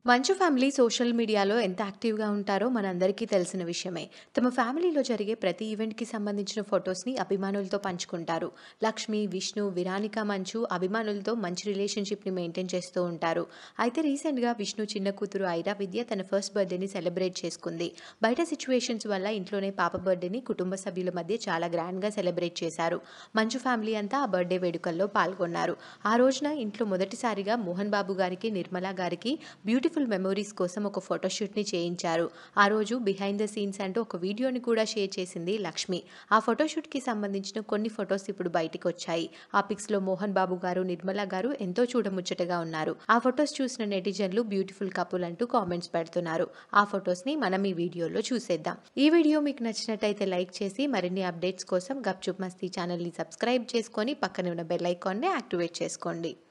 మంచు family social మీడియాలో ఎంత యాక్టివ్‌గా ఉంటారో మనందరికీ తెలిసిన విషయమే. తమ ఫ్యామిలీలో జరిగే ప్రతి ఈవెంట్‌కి సంబంధించిన ఫోటోస్‌ని అభిమానులతో పంచుకుంటారు. లక్ష్మి, విష్ణు, విరానిక, మంచు అభిమానులతో మంచి రిలేషన్‌షిప్‌ని మెయింటైన్ చేస్తూ ఉంటారు. అయితే రీసెంట్‌గా విష్ణు చిన్న కూతురు ఐరా విద్య తన ఫస్ట్ బర్త్‌డేని సెలబ్రేట్ చేసుకుంది. బయట సిట్యుయేషన్స్ వల్ల ఇంట్లోనే పాప బర్త్‌డేని కుటుంబ సభ్యుల మధ్య చాలా గ్రాండ్‌గా సెలబ్రేట్ చేశారు. మంచు ఫ్యామిలీ అంతా ఆ బర్త్‌డే వేడుకల్లో పాల్గొన్నారు. ఆ రోజున ఇంట్లో మొదటిసారిగా మోహన్ బాబు గారికి, నిర్మల గారికి బ్యూటిఫుల్ మెమోరీస్ కోసం ఒక ఫోటోషూట్‌ని చేయించారు. ఆ రోజు బిహైండ్ ద సీన్స్ అంటూ ఒక వీడియోని కూడా షేర్ చేసింది లక్ష్మి. ఆ ఫోటోషూట్‌కి సంబంధించిన కొన్ని ఫోటోస్ ఇప్పుడు బయటికొచ్చాయి. ఆ పిక్స్‌లో మోహన్ బాబు గారు, నిర్మల గారు ఎంతో చూడముచ్చటగా ఉన్నారు. ఆ ఫోటోస్ చూసిన నెటిజన్లు బ్యూటిఫుల్ కపుల్ అంటూ కామెంట్స్ పెడుతున్నారు. ఆ ఫోటోస్‌ని మనం ఈ వీడియోలో చూసేద్దాం. ఈ వీడియో మీకు నచ్చినట్టయితే లైక్ చేసి మరిన్ని అప్డేట్స్ కోసం గప్‌చుప్ మస్తీ ఛానల్‌ని సబ్స్క్రైబ్ చేసుకొని పక్కనే ఉన్న బెల్ ఐకాన్‌ని యాక్టివేట్ చేసుకోండి.